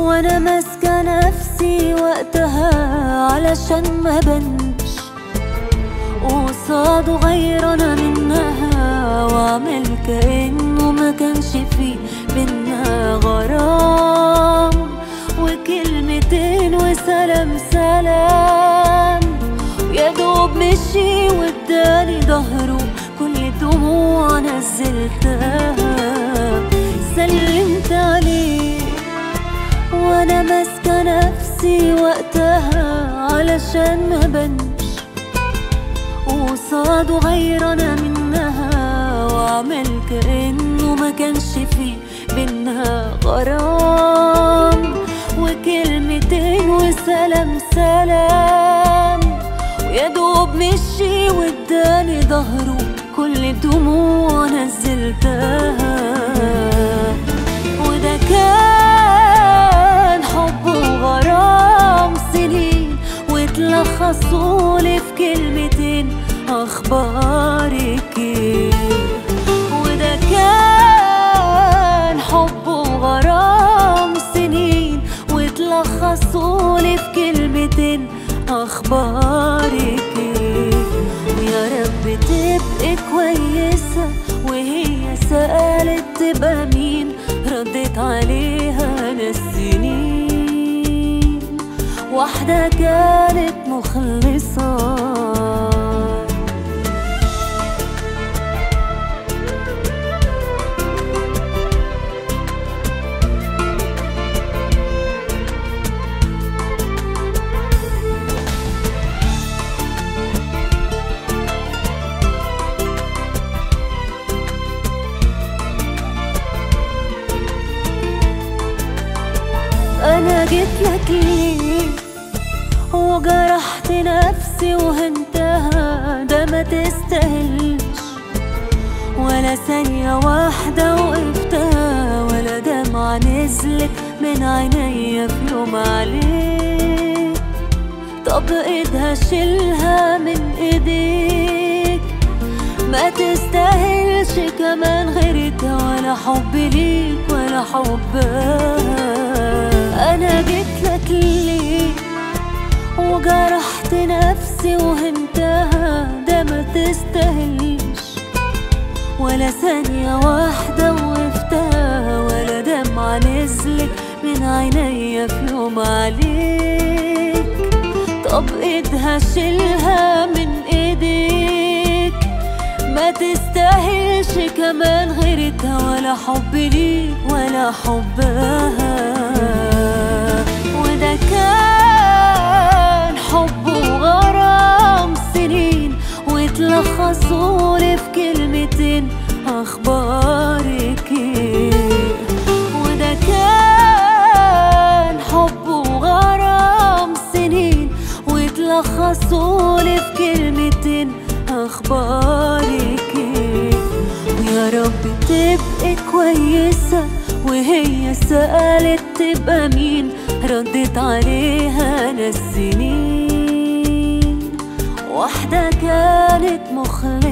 وانا ماسكة نفسي وقتها علشان ما بنش وقصاده غيرانة منها واعمل كأنه ما كانش فيه بينا غرام وكلمتين وسلام سلام يا دوب مشي واداني ظهره كل الدموع نزلتها سلمت عليه وانا ماسكة نفسي وقتها علشان ما بنش وقصاده غيرانة منها واعمل كأنه ما كانش فيه بينا غرام وكلمتين وسلام سلام ويا دوب مشي واداني ظهره كل الدموع نزلتها وده كان حب وغرام سنين واتلخصولي في كلمتين اخبارك ايه وده كان حب وغرام سنين واتلخصولي في كلمتين اخبارك ايه ويا رب تبقي كويسة وهي سألت تبقى مين ردت عليها انا السنين واحدة كانت مخلصة انا جيت لك ليه وجرحت نفسي وهنتها ده ما تستاهلش ولا ثانية واحدة وقفتها ولا دمعة نزلت من عينيا في يوم عليك طب ايدها شيلها من ايديك ما تستاهلش كمان غيرتها ولا حب ليك ولا حبها انا جيت لك ليه وجرحت نفسي وهنتها ده ما تستاهلش ولا ثانية واحدة وقفتها ولا دمعة نزلت من عينيا في يوم عليك طب ايدها شيلها من ايديك ما تستاهلش كمان غيرتها ولا حب ليك ولا حبها وده كان حب وغرام سنين واتلخصولي في كلمتين اخبارك ايه وده كان حب وغرام سنين واتلخصولي في كلمتين اخبارك ايه ويا رب تبقي كويسة وهي سألت تبقى مين ردت عليها انا السنين واحدة كانت مخلصة